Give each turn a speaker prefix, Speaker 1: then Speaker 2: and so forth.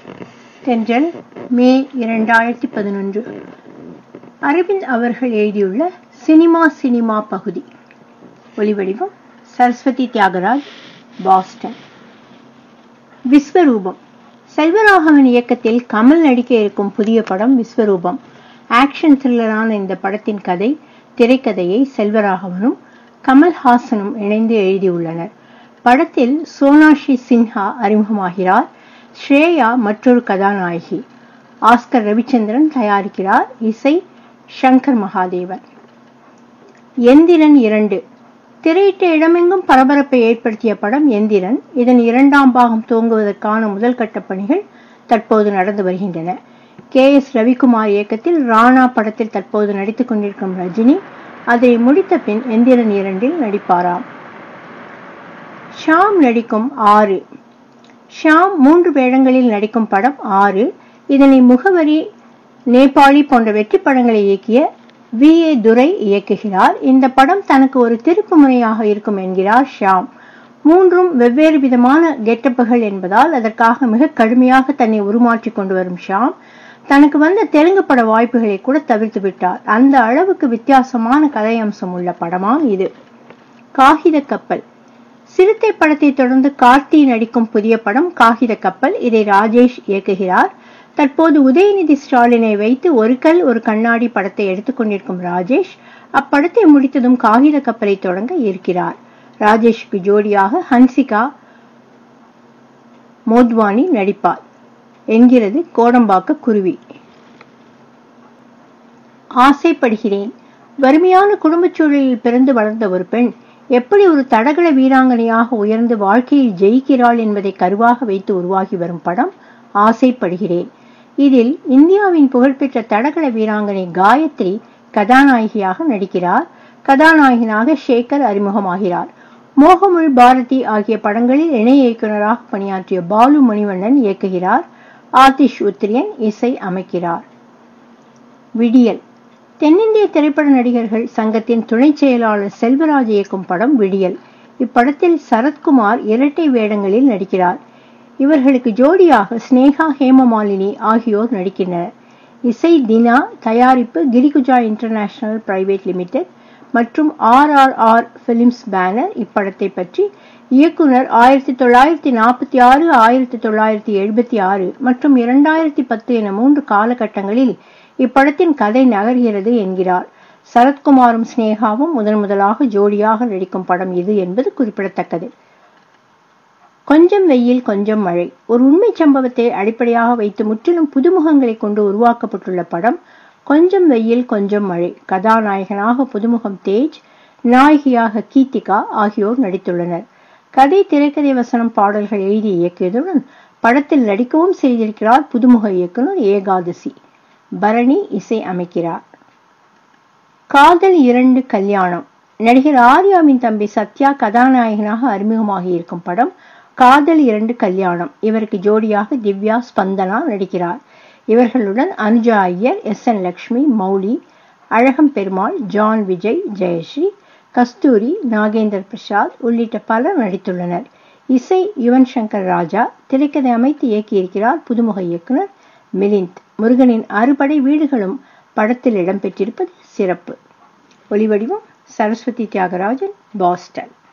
Speaker 1: தென்றல் மே இரண்டாயிரத்தி பதினொன்று அரவிந்த் அவர்கள் எழுதியுள்ள சினிமா சினிமா பகுதி ஒலிவடிவம் சரஸ்வதி தியாகராஜ் பாஸ்டன் விஸ்வரூபம் செல்வராகவன் இயக்கத்தில் கமல் நடிக்க இருக்கும் புதிய படம் விஸ்வரூபம் ஆக்ஷன் த்ரில்லரான இந்த படத்தின் கதை திரைக்கதையை செல்வராகவனும் கமல்ஹாசனும் இணைந்து எழுதியுள்ளனர் படத்தில் சோனாஷி சின்ஹா அறிமுகமாகிறார் ஸ்ரேயா மற்றொரு கதாநாயகி ஆஸ்கர் ரவிச்சந்திரன் தயாரிக்கிறார் இசை சங்கர் மகாதேவன் எந்திரன் இரண்டு திரையிட்ட இடமெங்கும் பரபரப்பை ஏற்படுத்திய படம் எந்திரன் இதன் இரண்டாம் பாகம் துவங்குவதற்கான முதல் கட்ட பணிகள் தற்போது நடந்து வருகின்றன கே எஸ் ரவிக்குமார் இயக்கத்தில் ராணா படத்தில் தற்போது நடித்துக் கொண்டிருக்கும் ரஜினி அதை முடித்த பின் எந்திரன் இரண்டில் நடிப்பாராம் ஷாம் நடிக்கும் ஆறு ஷாம் மூன்று வேடங்களில் நடிக்கும் படம் ஆறு இதனை முகவரி நேபாளி போன்ற வெற்றி படங்களை இயக்கிய வி ஏ துரை இயக்குகிறார் இந்த படம் தனக்கு ஒரு திருப்பு முனையாக இருக்கும் என்கிறார் ஷாம் மூன்றும் வெவ்வேறு விதமான கெட்டப்புகள் என்பதால் அதற்காக மிக கடுமையாக தன்னை உருமாற்றி கொண்டு வரும் ஷாம் தனக்கு வந்த தெலுங்கு பட வாய்ப்புகளை கூட தவிர்த்து விட்டார் அந்த அளவுக்கு வித்தியாசமான கதை அம்சம் உள்ள படமாம் இது காகித கப்பல் சிறுத்தை படத்தை தொடர்ந்து கார்த்தி நடிக்கும் புதிய படம் காகித கப்பல் இதை ராஜேஷ் இயக்குகிறார் தற்போது உதயநிதி ஸ்டாலினை வைத்து ஒரு கல் ஒரு கண்ணாடி படத்தை எடுத்துக்கொண்டிருக்கும் ராஜேஷ் அப்படத்தை முடித்ததும் காகித கப்பலை தொடங்க இருக்கிறார் ராஜேஷுக்கு ஜோடியாக ஹன்சிகா மோத்வானி நடிப்பார் என்கிறது கோடம்பாக்க குருவி ஆசைப்படுகிறேன் வறுமையான குடும்பச் சூழலில் பிறந்து வளர்ந்த ஒரு பெண் எப்படி ஒரு தடகள வீராங்கனையாக உயர்ந்து வாழ்க்கையில் ஜெயிக்கிறாள் என்பதை கருவாக வைத்து உருவாகி வரும் படம் ஆசைப்படுகிறேன் இதில் இந்தியாவின் புகழ்பெற்ற தடகள வீராங்கனை காயத்ரி கதாநாயகியாக நடிக்கிறார் கதாநாயகனாக ஷேகர் அறிமுகமாகிறார் மோகமுள் பாரதி ஆகிய படங்களில் இணை இயக்குநராக பணியாற்றிய பாலு மணிவண்ணன் இயக்குகிறார் ஆதிஷ் உத்ரியன் இசை அமைக்கிறார் விடியல் தென்னிந்திய திரைப்பட நடிகர்கள் சங்கத்தின் துணை செயலாளர் செல்வராஜ் இயக்கும் படம் விடியல் இப்படத்தில் சரத்குமார் இரட்டை வேடங்களில் நடிக்கிறார் இவர்களுக்கு ஜோடியாக ஸ்னேகா ஹேமமாலினி ஆகியோர் நடிக்கின்றனர் இசை தினா தயாரிப்பு கிரிகுஜா இன்டர்நேஷனல் பிரைவேட் லிமிடெட் மற்றும் R R R films banner இப்படத்தை பற்றி இயக்குனர் ஆயிரத்தி தொள்ளாயிரத்தி நாற்பத்தி ஆறு ஆயிரத்தி தொள்ளாயிரத்தி எழுபத்தி ஆறு மற்றும் இரண்டாயிரத்தி பத்து என மூன்று காலகட்டங்களில் இப்படத்தின் கதை நகர்கிறது என்கிறார் சரத்குமாரும் ஸ்னேகாவும் முதன் முதலாக ஜோடியாக நடிக்கும் படம் இது என்பது குறிப்பிடத்தக்கது கொஞ்சம் வெயில் கொஞ்சம் மழை ஒரு உண்மை சம்பவத்தை அடிப்படையாக வைத்து முற்றிலும் புதுமுகங்களை கொண்டு உருவாக்கப்பட்டுள்ள படம் கொஞ்சம் வெயில் கொஞ்சம் மழை கதாநாயகனாக புதுமுகம் தேஜ் நாயகியாக கீர்த்திகா ஆகியோர் நடித்துள்ளனர் கதை திரைக்கதை வசனம் பாடல்கள் எழுதி இயக்கியதுடன் படத்தில் நடிக்கவும் செய்திருக்கிறார் புதுமுக இயக்குனர் ஏகாதசி பரணி இசை அமைக்கிறார் காதல் இரண்டு கல்யாணம் நடிகர் ஆர்யாவின் தம்பி சத்யா கதாநாயகனாக அறிமுகமாகி இருக்கும் படம் காதல் இரண்டு கல்யாணம் இவருக்கு ஜோடியாக திவ்யா ஸ்பந்தனா நடிக்கிறார் இவர்களுடன் Anuja Iyer S N Lakshmi Mouli Azhagam Perumal John Vijay Jayashree Kasthuri Nagendar Prasad உள்ளிட்ட பலர் நடித்துள்ளனர் இசை யுவன் சங்கர் ராஜா திரைக்கதை அமைத்து இயக்கியிருக்கிறார் புதுமுக இயக்குனர் மிலிந்த் முருகனின் அறுபடை வீடுகளும் படத்தில் இடம்பெற்றிருப்பது சிறப்பு ஒலிவடிவம் சரஸ்வதி தியாகராஜன் பாஸ்டன்